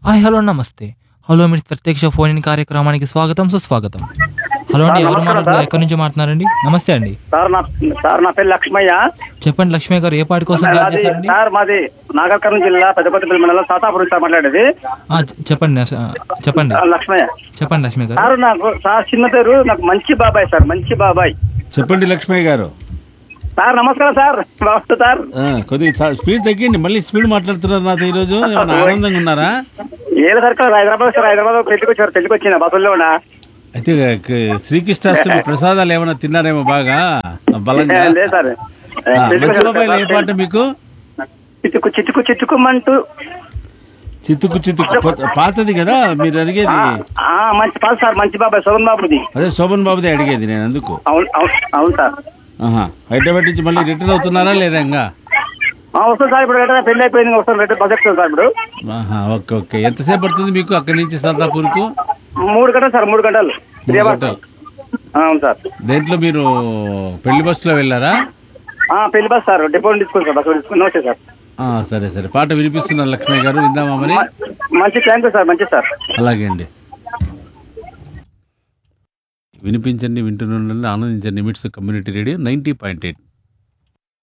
Hi hello నమస్తే hello మీరు ప్రత్యక్ష ఫోన్ ఇన్ కార్యక్రమానికి స్వాగతం సుస్వాగతం హలో అండి ఎవరు మాట్లాడుతున్నారు ఎక్కడి నుంచి మాట్లాడారండి నమస్తే అండి సార్ నా సార్ నా పేరు లక్ష్మయ్య చెప్పండి లక్ష్మి గారు ఏ పాటి కోసం కాల్ అది చేశారండి సార్ మాది నాగర్కర్నూలు జిల్లా పెద్దపల్లి మండలం సాతాపురం సార్ మాట్లాడేది ఆ, చె- చెప్పండి ఆ, చెప్పండి ఆ, లక్ష్మయ్య చెప్పండి లక్ష్మి గారు సార్ నాకు సార్ చిన్న పేరు నాకు మంచి బాబాయ్ సార్ మంచి బాబాయ్ చెప్పండి లక్ష్మయ్య గారు సార్ నమస్కారం సార్ నమస్తే సార్ ఆ, కొద్దిగా సా- స్పీడ్ తగ్గిండి మళ్ళీ స్పీడ్ మాట్లాడుతున్నారు నాతో ఈరోజు ఏమన్నా ఆనందంగా ఉన్నారా ఏదో సార్ ఇక్కడ హైదరాబాద్ సార్ హైదరాబాద్ పెళ్లికి వచ్చారు పెళ్లికి వచ్చిన బస్సుల్లో ఉన్నా అయితే క- శ్రీకృష్ణాష్టమి ప్రసాదాలు ఏమైనా తిన్నారేమో బాగా బలంగా లేదు సార్ ఆ, పెళ్లికి మంచి వచ్చారు బాబాయ్లో ఏ సార్. పాట మీకు చిట్టుకు చిట్టుకు చిట్టుకుమంటూ చిత్తుకు చిత్తుకు కొత్త- పాతది కదా మీరు అడిగేది ఆ, ఆ, మంచి పాలు సార్ మంచి బాబాయ్ శోభన్ బాబుది అదే శోభన్ బాబుదే అడిగేది నేను అందుకు అవును అవును అవును సార్ ఆహా హైదరాబాద్ నుంచి మళ్ళీ రిటర్న్ అవుతున్నారా లేదా ఇంకా ఆ, వస్తాను సార్ ఇప్పుడు రేట పెళ్లి అయిపోయింది వస్తాను రేట బస్ ఎక్కుతాను సార్ ఇప్పుడు ఆహా ఓకే ఓకే ఎంతసేపు పడుతుంది మీకు అక్కడి నుంచి సల్తాపూర్కు మూడు గంటలు సార్ మూడు గంటలు త్రీ మూడు అవర్స్ గంటలు. ఆ, అవును సార్ దేంట్లో మీరు పెళ్లి బస్సులో వెళ్ళారా ఆ, పెళ్లి బస్ సార్ డిపోని తీసుకుని సార్ బస్ తీసుకుని వచ్చే సార్ ఆ, సరే సరే పాట వినిపిస్తున్నారు లక్ష్మయ్య గారు విందామా మరి మ- మంచి థ్యాంక్ యూ సార్ మంచి సార్ అలాగే అండి వినిపించండి వింటున్న ఆనందించండి MITS community radio ninety point eight